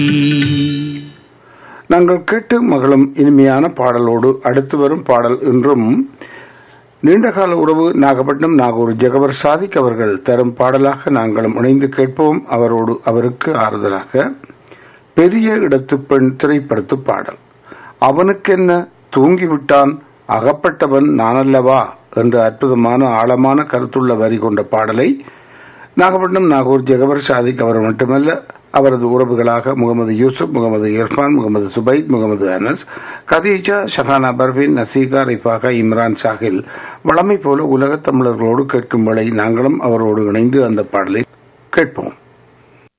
நாங்கள் கேட்டு மகளும் இனிமையான பாடலோடு அடுத்து வரும் பாடல் இன்றும் நீண்டகால உறவு நாகப்பட்டினம் நாகூர் ஜெகவர் சாதிக் அவர்கள் தரும் பாடலாக நாங்களும் இணைந்து கேட்போம் அவரோடு அவருக்கு ஆறுதலாக பெரிய இடத்து பெண் திரைப்படத்து பாடல் அவனுக்கென்ன தூங்கிவிட்டான் அகப்பட்டவன் நானல்லவா என்ற அற்புதமான ஆழமான கருத்துள்ள வரி கொண்ட பாடலை நாகப்பட்டினம் நாகூர் ஜெகவர் சாதிக் அவர் மட்டுமல்ல அவரது உறவுகளாக முகமது யூசுப் முகமது இர்ஃபான் முகமது சுபைத் முகமது அனஸ் கதீஜா ஷஹானா பர்வீன் நசீகா ரிஃபாகா இம்ரான் சாஹில் வளமை போல உலகத் தமிழர்களோடு கேட்கும் வேளை நாங்களும் அவரோடு இணைந்து அந்த பாடலை கேட்போம்